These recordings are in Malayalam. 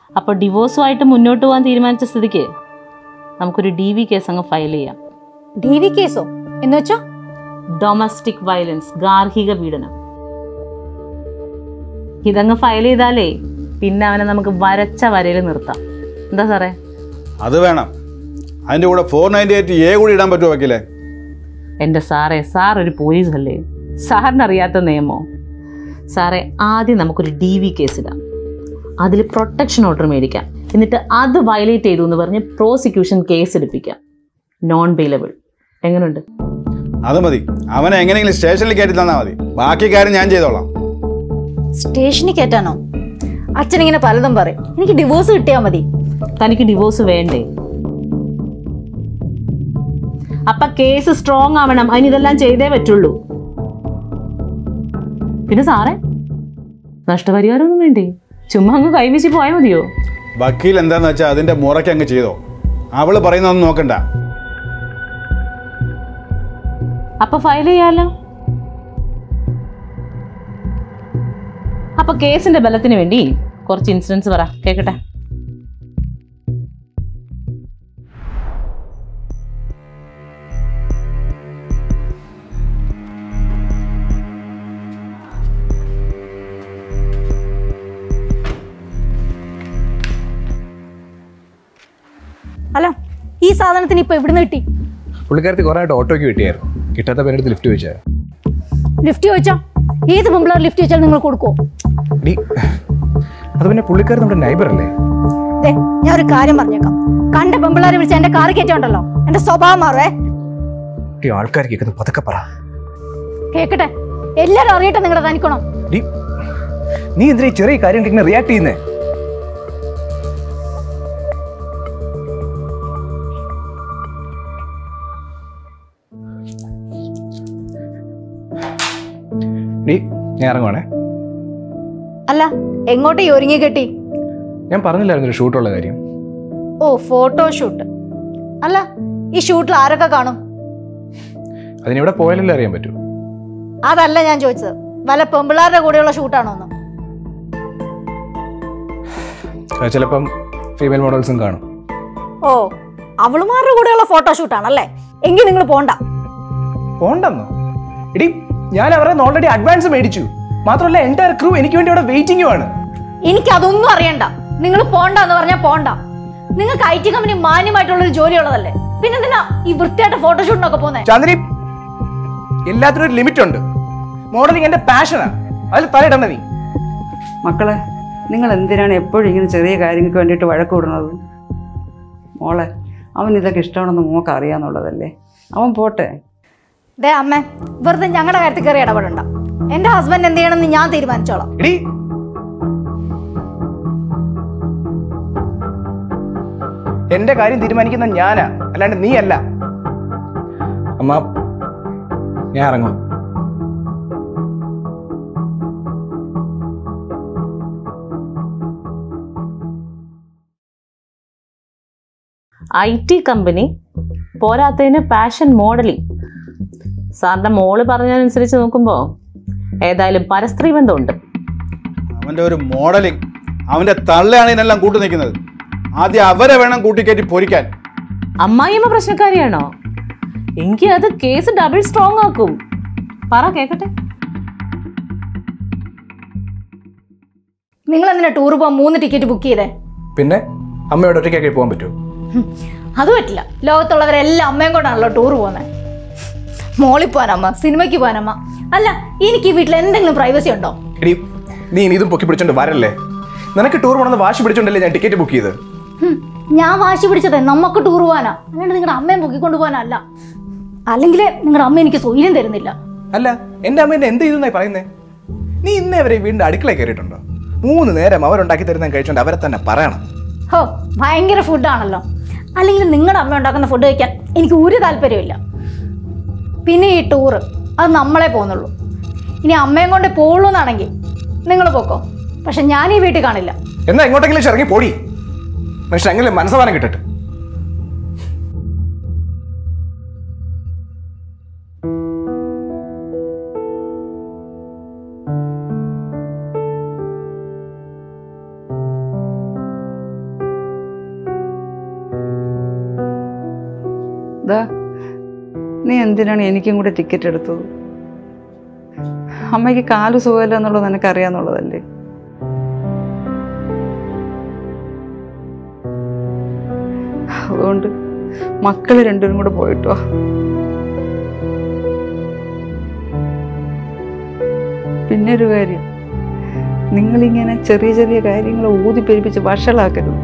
അപ്പോൾ ഡിവോഴ്സുമായിട്ട് മുന്നോട്ട് പോകാൻ തീരുമാനിച്ച സ്ഥിതിക്ക് നമുക്കൊരു ഡി വി കേസ് അങ്ങ് ഫയൽ ചെയ്യാം ഡി വി കേസോ എന്ന് വെച്ചോ ഡൊമസ്റ്റിക് വയലൻസ് ഗാർഹിക പീഡനം ഇതങ്ങ് ഫയൽ ചെയ്താലേ പിന്നെ അവനെ നമുക്ക് വരച്ച വരയിൽ നിർത്താം എന്താ സാറേ അത് വേണം അതിൻ്റെ കൂടെ ഫോർ നയൻറ്റി എയ്റ്റ് എ കൂടി ഇടാൻ പറ്റുമോ വക്കീലേ എൻ്റെ സാറേ സാർ ഒരു പോലീസ് അല്ലേ സാറിന് അറിയാത്ത നിയമോ സാറേ ആദ്യം നമുക്കൊരു ഡി വി കേസ് ഇടാം അതിൽ പ്രൊട്ടക്ഷൻ ഓർഡർ മേടിക്കാം എന്നിട്ട് അത് വയലേറ്റ് ചെയ്തു എന്ന് പറഞ്ഞ് പ്രോസിക്യൂഷൻ കേസ് എടുപ്പിക്കാം നോൺ ബെയിലബിൾ എങ്ങനെയുണ്ട് അത് മതി അവനെ എങ്ങനെയെങ്കിലും സ്റ്റേഷനിൽ കയറ്റി തന്നാൽ മതി ബാക്കി കാര്യം ഞാൻ ചെയ്തോളാം സ്റ്റേഷനിൽ കയറ്റാനോ അച്ഛൻ ഇങ്ങനെ പലതും പറയും എനിക്ക് ഡിവോഴ്സ് കിട്ടിയാൽ മതി തനിക്ക് ഡിവോഴ്സ് വേണ്ടേ അപ്പൊ കേസ് സ്ട്രോങ് ആവണം അതിന് ഇതെല്ലാം ചെയ്തേ പറ്റുള്ളൂ പിന്നെ സാറേ നഷ്ടപരിഹാരമൊന്നും വേണ്ടേ ചുമ്മാ അങ്ങ് കൈവീശി പോയാൽ മതിയോ വക്കീൽ എന്താന്ന് വെച്ചാൽ അതിൻ്റെ മുറയ്ക്ക് അങ്ങ് ചെയ്തോ അവള് പറയുന്നതൊന്നും നോക്കണ്ട അപ്പൊ ഫയൽ ചെയ്യാലോ അപ്പൊ കേസിന്റെ ബലത്തിന് വേണ്ടി കുറച്ച് ഇൻസിഡൻസ് പറ കേക്കട്ടെ അല്ല ഈ സാധനത്തിന് ഇപ്പൊ എവിടുന്ന് കിട്ടി പുള്ളിക്കാരത്തി കുറേ ആയിട്ട് ഓട്ടോയ്ക്ക് കിട്ടിയായിരുന്നു കിട്ടാത്ത പേരെടുത്ത് ലിഫ്റ്റ് വെച്ചാൽ ലിഫ്റ്റ് ചോദിച്ചാ ഏത് പെമ്പിളാർ ലിഫ്റ്റ് ചോദിച്ചാൽ നിങ്ങൾ കൊടുക്കോ ഡി അത് പിന്നെ പുള്ളിക്കാരൻ നമ്മുടെ നൈബർ അല്ലേ ദേ ഞാൻ ഒരു കാര്യം പറഞ്ഞേക്കാം കണ്ട പെമ്പിളാരെ വിളിച്ച എന്റെ കാറ് കയറ്റുണ്ടല്ലോ എന്റെ സ്വഭാവം മാറുവേ ഈ ആൾക്കാർ കേൾക്കുന്നത് പതുക്കെ പറ കേക്കട്ടെ എല്ലാരും അറിയട്ടെ നിങ്ങളുടെ തനിക്കണം ഡി നീ എന്തിനാ ഈ ചെറിയ കാര്യം ഇങ്ങനെ റിയാക്ട് ചെയ്യുന്നേ ഡി ഞാൻ ഇറങ്ങുവാണേ അല്ല എങ്ങോട്ടേ ഈ ഒരുങ്ങി കെട്ടി ഞാൻ പറഞ്ഞില്ലായിരുന്നു ഒരു ഷൂട്ടുള്ള കാര്യം ഓ ഫോട്ടോഷൂട്ട് അല്ല ഈ ഷൂട്ടിൽ ആരൊക്കെ കാണും അതിനിവിടെ പോയാലല്ലേ അറിയാൻ പറ്റൂ അതല്ല ഞാൻ ചോദിച്ചത് വല്ല പെമ്പിളാരുടെ കൂടെയുള്ള ഷൂട്ടാണോ എന്ന് അത് ചിലപ്പം ഫീമെയിൽ മോഡൽസും കാണും ഓ അവളുമാരുടെ കൂടെയുള്ള ഫോട്ടോഷൂട്ടാണല്ലേ എങ്കിൽ നിങ്ങൾ പോണ്ട പോണ്ടെന്നോ എടി ഞാൻ അവരെ ഓൾറെഡി അഡ്വാൻസ് മേടിച്ചു മാത്രമല്ല എൻ്റെ ക്രൂ എനിക്ക് വേണ്ടി അവിടെ വെയിറ്റിംഗുമാണ് എനിക്ക് അതൊന്നും അറിയണ്ട നിങ്ങൾ പോണ്ട എന്ന് പറഞ്ഞാൽ പോണ്ട നിങ്ങൾക്ക് ഐ ടി കമ്പനി മാന്യമായിട്ടുള്ള ഒരു ജോലി ഉള്ളതല്ലേ പിന്നെ എന്തിനാ ഈ വൃത്തിയായിട്ട് ഫോട്ടോഷൂട്ടിനൊക്കെ പോന്നെ ചന്ദ്രി എല്ലാത്തിനും ഒരു ലിമിറ്റ് ഉണ്ട് മോഡലിംഗ് എന്റെ പാഷനാണ് അതിൽ തലയിടണ്ട നീ മക്കളെ നിങ്ങൾ എന്തിനാണ് എപ്പോഴും ഇങ്ങനെ ചെറിയ കാര്യങ്ങൾക്ക് വേണ്ടിയിട്ട് വഴക്ക് വിടുന്നത് മോളെ അവൻ ഇതൊക്കെ ഇഷ്ടമാണെന്ന് മോക്ക് അറിയാന്നുള്ളതല്ലേ അവൻ പോട്ടെ ദേ അമ്മേ വെറുതെ ഞങ്ങളുടെ കാര്യത്തിൽ കയറി ഇടപെടണ്ട എന്റെ ഹസ്ബൻഡ് എന്ത് ചെയ്യണമെന്ന് ഞാൻ തീരുമാനിച്ചോളാം എടി എന്റെ കാര്യം തീരുമാനിക്കുന്ന ഞാനാ അല്ലാണ്ട് നീ അല്ല അമ്മ ഞാൻ ഇറങ്ങും ഐ ടി കമ്പനി പോരാത്തതിന് പാഷൻ മോഡലിംഗ് സാറിന്റെ മോള് പറഞ്ഞതനുസരിച്ച് നോക്കുമ്പോൾ ഏതായാലും പരസ്ത്രീ ബന്ധമുണ്ട് അവൻ്റെ ഒരു മോഡലിംഗ് അവൻ്റെ തള്ളയാണ് ഇതിനെല്ലാം കൂട്ടു നിൽക്കുന്നത് ആദ്യം അവരെ വേണം കൂട്ടിക്കയറ്റി പൊരിക്കാൻ അമ്മായിയമ്മ പ്രശ്നക്കാരിയാണോ എങ്കിൽ അത് കേസ് ഡബിൾ സ്ട്രോങ് ആക്കും പറ കേക്കട്ടെ നിങ്ങൾ എന്തിനാ ടൂർ പോകാൻ മൂന്ന് ടിക്കറ്റ് ബുക്ക് ചെയ്തേ പിന്നെ അമ്മയോട് ഒറ്റയ്ക്കാക്കി പോകാൻ പറ്റുമോ ഹും, അത് പറ്റില്ല ലോകത്തുള്ളവരെല്ലാം അമ്മയും കൊണ്ടാണല്ലോ ടൂർ പോകുന്നത് മോളിൽ പോകാനമ്മ സിനിമയ്ക്ക് പോകാനമ്മ അല്ല എനിക്ക് ഈ വീട്ടിൽ എന്തെങ്കിലും പ്രൈവസി ഉണ്ടോ എടി നീ ഇനി ഇതും പൊക്കി പിടിച്ചോണ്ട് വരല്ലേ നിനക്ക് ടൂർ പോകണമെന്ന് വാശി പിടിച്ചോണ്ടല്ലേ ഞാൻ ടിക്കറ്റ് ബുക്ക് ചെയ്ത് ഹും, ഞാൻ വാശി പിടിച്ചത് നമുക്ക് ടൂർ പോകാനാ അല്ലാണ്ട് നിങ്ങളുടെ അമ്മയും പൊക്കിക്കൊണ്ട് പോകാനല്ല അല്ലെങ്കിൽ നിങ്ങളുടെ അമ്മ എനിക്ക് സ്വൈര്യം തരുന്നില്ല അല്ല എന്റെ അമ്മ എന്നെ എന്ത് ചെയ്തെന്നായി പറയുന്നേ നീ ഇന്നേ വരെ വീണ്ടും അടുക്കളയിൽ കയറിയിട്ടുണ്ടോ മൂന്ന് നേരം അവരുണ്ടാക്കി തരുന്ന കഴിച്ചോണ്ട് അവരെ തന്നെ പറയണം ഹോ ഭയങ്കര ഫുഡാണല്ലോ അല്ലെങ്കിൽ നിങ്ങളുടെ അമ്മ ഉണ്ടാക്കുന്ന ഫുഡ് കഴിക്കാൻ എനിക്ക് ഒരു താല്പര്യമില്ല പിന്നെ ഈ ടൂറ് അത് നമ്മളെ പോകുന്നുള്ളൂ ഇനി അമ്മയും കൊണ്ട് പോകുള്ളൂ എന്നാണെങ്കിൽ നിങ്ങൾ പോക്കോ പക്ഷെ ഞാൻ ഈ വീട്ടിൽ കാണില്ല എന്നാ എങ്ങോട്ടെങ്കിലും ഇറങ്ങി പോടി മനുഷ്യൻ എങ്ങനെ മനസ്സമാനം കിട്ടട്ടെ ദാ നീ എന്തിനാണ് എനിക്കും കൂടെ ടിക്കറ്റ് എടുത്തത് അമ്മയ്ക്ക് കാല് സുഖമില്ല എന്നുള്ളത് നിനക്കറിയാന്നുള്ളതല്ലേ അതുകൊണ്ട് മക്കൾ രണ്ടുപേരും കൂടെ പോയിട്ട് വാ പിന്നെ ഒരു കാര്യം നിങ്ങളിങ്ങനെ ചെറിയ ചെറിയ കാര്യങ്ങൾ ഊതിപ്പെരിപ്പിച്ച് വഷളാക്കരുത്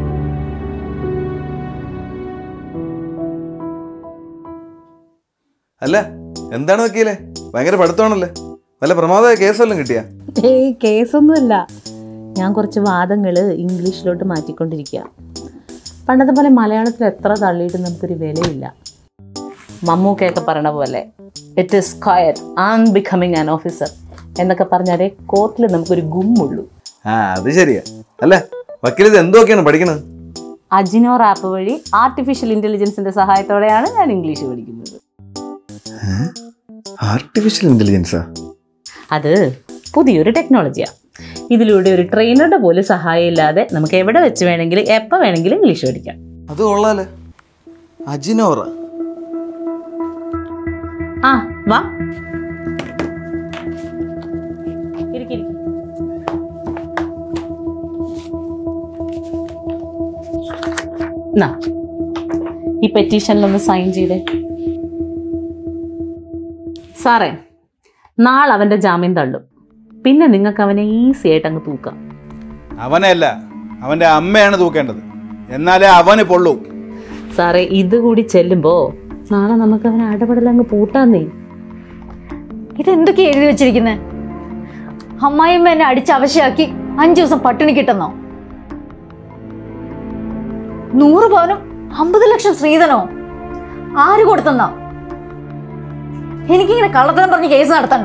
അല്ല എന്താണ് വക്കീലെ ഭയങ്കര പഠിത്തമാണല്ലേ വല്ല പ്രമാദമായ കേസെല്ലാം കിട്ടിയാ ഏയ് കേസൊന്നുമല്ല ഞാൻ കുറച്ച് വാദങ്ങൾ ഇംഗ്ലീഷിലോട്ട് മാറ്റിക്കൊണ്ടിരിക്കുക പണ്ടത്തെ പോലെ മലയാളത്തിൽ എത്ര തള്ളിയിട്ട് നമുക്കൊരു വിലയില്ല മമ്മൂക്കയൊക്കെ പറയണ പോലെ it is square one becoming an officer എന്നൊക്കെ പറഞ്ഞാലേ കോർട്ടിൽ നമുക്കൊരു ഗുമ്മുള്ളൂ ആ അത് ശരിയാ അല്ല വക്കീൽ ഇത് എന്തൊക്കെയാണ് പഠിക്കണത് അജിനോർ ആപ്പ് വഴി ആർട്ടിഫിഷ്യൽ ഇൻ്റലിജൻസിൻ്റെ സഹായത്തോടെയാണ് ഞാൻ ഇംഗ്ലീഷ് പഠിക്കുന്നത് ആർട്ടിഫിഷ്യൽ ഇന്റലിജൻസാ അത് പുതിയൊരു ടെക്നോളജിയാണ് ഇതിലൂടെ ഒരു ട്രെയിനറുടെ പോലും സഹായം ഇല്ലാതെ നമുക്ക് എവിടെ വെച്ച് വേണമെങ്കിലും എപ്പോൾ വേണമെങ്കിലും ഇംഗ്ലീഷ് പഠിക്കാം അത് കൊള്ളാലേ അജിനോറ ആ വാ ഇരിക്ക്, ഇരിക്ക്. നാ, ഈ പെറ്റീഷനിലൊന്ന് സൈൻ ചെയ്തേ സാറേ നാളെ അവൻ്റെ ജാമ്യം തള്ളും പിന്നെ നിങ്ങൾക്ക് അവനെ ഈസി ആയിട്ട് അങ്ങ് തൂക്കാം അവനെയല്ല അവൻ്റെ അമ്മയാണ് തൂക്കേണ്ടത് എന്നാലേ അവന് പൊള്ളൂ സാറേ ഇത് കൂടി ചെല്ലുമ്പോൾ നാളെ നമുക്ക് അവനെ അടപടലങ്ങ് പൂട്ടാന്നേ ഇതെന്തൊക്കെയാ എഴുതി വെച്ചിരിക്കുന്നത് അമ്മായിമ്മ എന്നെ അടിച്ച് അവശയാക്കി അഞ്ചു ദിവസം പട്ടിണി കിട്ടുന്നോ നൂറ് പവനും അമ്പത് ലക്ഷം സ്ത്രീധനോ ആര് കൊടുത്തെന്നോ എനിക്കിങ്ങനെ കള്ളത്തരം പറഞ്ഞ് കേസ് നടത്തണ്ട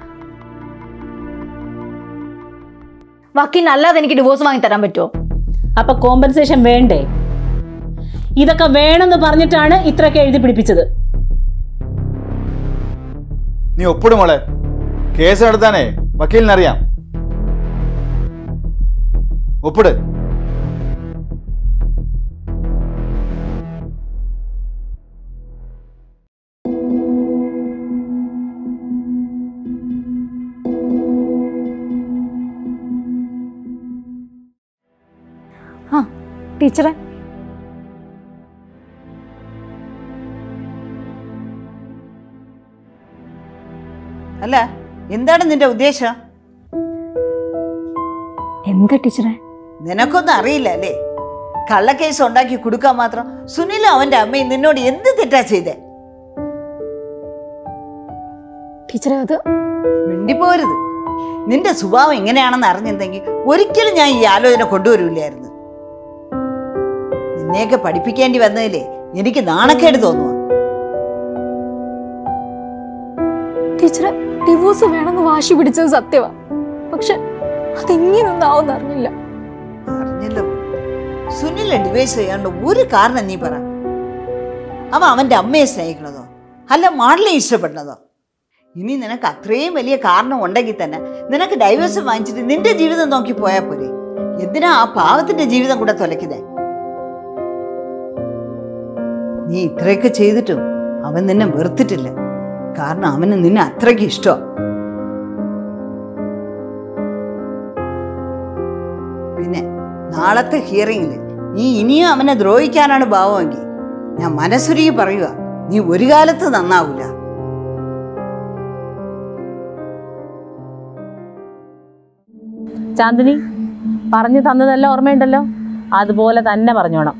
വക്കീലിന് അല്ലാതെ എനിക്ക് ഡിവോഴ്സ് വാങ്ങി തരാൻ പറ്റുമോ അപ്പൊ കോമ്പൻസേഷൻ വേണ്ടേ ഇതൊക്കെ വേണമെന്ന് പറഞ്ഞിട്ടാണ് ഇത്രയൊക്കെ എഴുതി പിടിപ്പിച്ചത് നീ ഒപ്പിടും മോളെ കേസ് നടത്താനേ വക്കീലിനറിയാം ഒപ്പിട് ആ ടീച്ചറെ അല്ല എന്താണ് നിന്റെ ഉദ്ദേശം എന്താ ടീച്ചറെ നിനക്കൊന്നും അറിയില്ല അല്ലേ കള്ളക്കേസ് ഉണ്ടാക്കി കൊടുക്കാൻ മാത്രം സുനിലും അവന്റെ അമ്മയും നിന്നോട് എന്ത് തെറ്റാ ചെയ്തേ ടീച്ചറെ അത് മിണ്ടിപ്പോരുത് നിന്റെ സ്വഭാവം എങ്ങനെയാണെന്ന് അറിഞ്ഞിരുന്നെങ്കിൽ ഒരിക്കലും ഞാൻ ഈ ആലോചന കൊണ്ടുവരില്ലായിരുന്നു നിന്നെയൊക്കെ പഠിപ്പിക്കേണ്ടി വന്നതിലേ എനിക്ക് നാണക്കേട് തോന്നുക ടീച്ചറെ ഡിവോഴ്സ് വേണമെന്ന് വാശി പിടിച്ചത് സത്യമാ പക്ഷെ അതെങ്ങനെയൊന്നും ആവുന്ന അറിഞ്ഞില്ല അറിഞ്ഞല്ലോ സുനിലെ ഡിവൈസ് ചെയ്യാണ്ട് ഒരു കാരണം നീ പറ അവൻ അവന്റെ അമ്മയെ സ്നേഹിക്കണതോ അല്ല മാളിനെ ഇഷ്ടപ്പെടുന്നതോ ഇനി നിനക്ക് അത്രയും വലിയ കാരണം ഉണ്ടെങ്കിൽ തന്നെ നിനക്ക് ഡൈവേഴ്സ് വാങ്ങിച്ചിട്ട് നിന്റെ ജീവിതം നോക്കി പോയാൽ പോരെ എന്തിനാ ആ പാവത്തിന്റെ ജീവിതം കൂടെ തൊലയ്ക്കുന്നേ നീ ഇത്രയൊക്കെ ചെയ്തിട്ടും അവൻ നിന്നെ വെറുത്തിട്ടില്ല കാരണം അവന് നിന്നെ അത്രയ്ക്ക് ഇഷ്ടം പിന്നെ നാളത്തെ ഹിയറിംഗിൽ നീ ഇനിയും അവനെ ദ്രോഹിക്കാനാണ് ഭാവമെങ്കിൽ ഞാൻ മനസ്സുരുകി പറയുക നീ ഒരു കാലത്ത് നന്നാവൂല ചാന്ദിനി പറഞ്ഞു തന്നതെല്ലാം ഓർമ്മയുണ്ടല്ലോ അതുപോലെ തന്നെ പറഞ്ഞോണം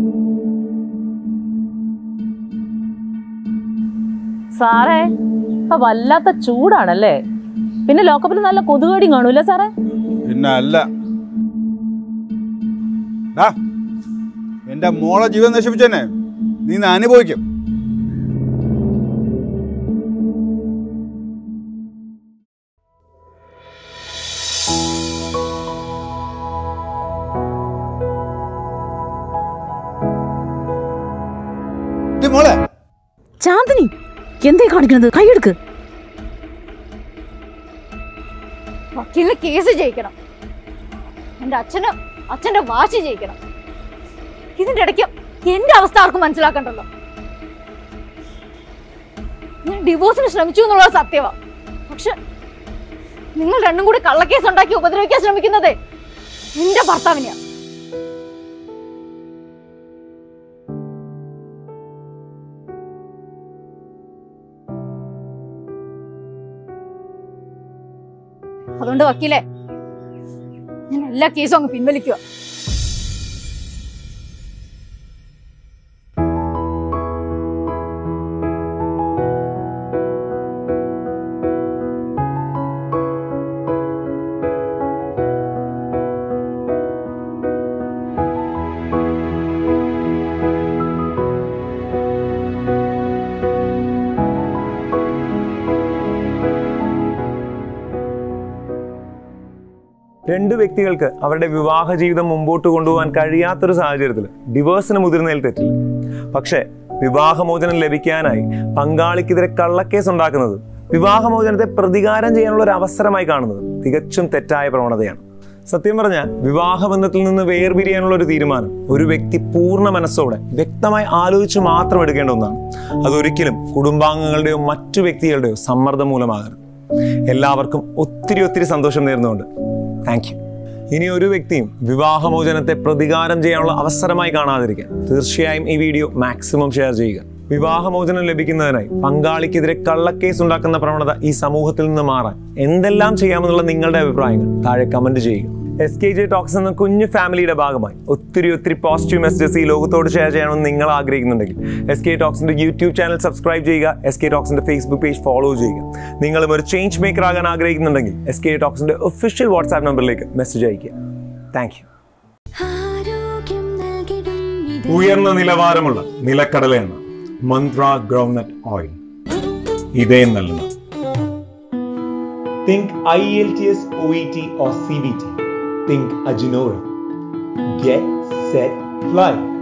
സാറേ ഇപ്പൊ വല്ലാത്ത ചൂടാണല്ലേ പിന്നെ ലോക്കപ്പിൽ നല്ല കൊതുകടിയും കാണൂല്ലേ സാറേ പിന്നെ അല്ല ഡാ, എന്റെ മോളെ ജീവിതം നശിപ്പിച്ചെന്നെ നീ ഇന്ന് അനുഭവിക്കും ഡി മോളെ ചാന്ദിനി എന്തേ കാണിക്കണത് കൈയെടുക്ക് വക്കീലിന് കേസ് ജയിക്കണം എന്റെ അച്ഛന് അച്ഛന്റെ വാശി ജയിക്കണം ഇതിന്റെ ഇടയ്ക്ക് എന്റെ അവസ്ഥ ആർക്കും മനസ്സിലാക്കണ്ടല്ലോ ഞാൻ ഡിവോഴ്സിന് ശ്രമിച്ചു എന്നുള്ളത് സത്യമാ പക്ഷെ നിങ്ങൾ രണ്ടും കൂടി കള്ളക്കേസ് ഉണ്ടാക്കി ഉപദ്രവിക്കാൻ ശ്രമിക്കുന്നത് എന്റെ ഭർത്താവിനെയാ അതുകൊണ്ട് വക്കീലേ ഞാൻ എല്ലാ കേസും അങ്ങ് പിൻവലിക്കുക രണ്ട് വ്യക്തികൾക്ക് അവരുടെ വിവാഹ ജീവിതം മുമ്പോട്ട് കൊണ്ടുപോകാൻ കഴിയാത്തൊരു സാഹചര്യത്തിൽ ഡിവോഴ്സിന് മുതിർന്നതിൽ തെറ്റില്ല പക്ഷേ വിവാഹമോചനം ലഭിക്കാനായി പങ്കാളിക്കെതിരെ കള്ളക്കേസ് ഉണ്ടാക്കുന്നത് വിവാഹമോചനത്തെ പ്രതികാരം ചെയ്യാനുള്ള ഒരു അവസരമായി കാണുന്നത് തികച്ചും തെറ്റായ പ്രവണതയാണ് സത്യം പറഞ്ഞാൽ വിവാഹബന്ധത്തിൽ നിന്ന് വേർപിരിയാനുള്ള ഒരു തീരുമാനം ഒരു വ്യക്തി പൂർണ്ണ മനസ്സോടെ വ്യക്തമായി ആലോചിച്ച് മാത്രം എടുക്കേണ്ട ഒന്നാണ് അതൊരിക്കലും കുടുംബാംഗങ്ങളുടെയോ മറ്റു വ്യക്തികളുടെയോ സമ്മർദ്ദം മൂലമാകരുത് എല്ലാവർക്കും ഒത്തിരി ഒത്തിരി സന്തോഷം നേർന്നുകൊണ്ട് താങ്ക് യു ഇനി ഒരു വ്യക്തിയും വിവാഹമോചനത്തെ പ്രതികാരം ചെയ്യാനുള്ള അവസരമായി കാണാതിരിക്കാൻ തീർച്ചയായും ഈ വീഡിയോ മാക്സിമം ഷെയർ ചെയ്യുക വിവാഹമോചനം ലഭിക്കുന്നതിനായി പങ്കാളിക്കെതിരെ കള്ളക്കേസ് ഉണ്ടാക്കുന്ന പ്രവണത ഈ സമൂഹത്തിൽ നിന്ന് മാറാൻ എന്തെല്ലാം ചെയ്യാമെന്നുള്ള നിങ്ങളുടെ അഭിപ്രായങ്ങൾ താഴെ കമന്റ് ചെയ്യുക എസ് കെ ജെ ടോക്സ് എന്ന കുഞ്ഞു ഫാമിലിയുടെ ഭാഗമായി ഒത്തിരി ഒത്തിരി പോസിറ്റീവ് മെസ്സേജസ് ഈ ലോകത്തോട് ഷെയർ ചെയ്യണമെന്ന് നിങ്ങൾ ആഗ്രഹിക്കുന്നുണ്ടെങ്കിൽ എസ് കെ ടോക്സിന്റെ യൂട്യൂബ് ചാനൽ സബ്സ്ക്രൈബ് ചെയ്യുക എസ് കെ ടോക്സിന്റെ ഫേസ്ബുക്ക് പേജ് ഫോളോ ചെയ്യുക നിങ്ങളും ഒരു ചേഞ്ച് മേക്കർ ആകാൻ ആഗ്രഹിക്കുന്നുണ്ടെങ്കിൽ എസ് കെ ടോക്സിന്റെ ഒഫീഷ്യൽ വാട്സാപ്പ് നമ്പറിലേക്ക് മെസ്സേജ് അയയ്ക്കുക താങ്ക് യു ആരോഗ്യം നൽകിടും ഇത് ഉയർന്ന നിലവാരമുള്ള നിലക്കടലയാണ് മന്ത്ര ഗ്രൗണ്ട്നട്ട് ഓയിൽ ഇതേ നൽകുന്ന think I L T S O E T or C V T think അജിനോറ ഗെറ്റ് സെറ്റ് ഫ്ലൈ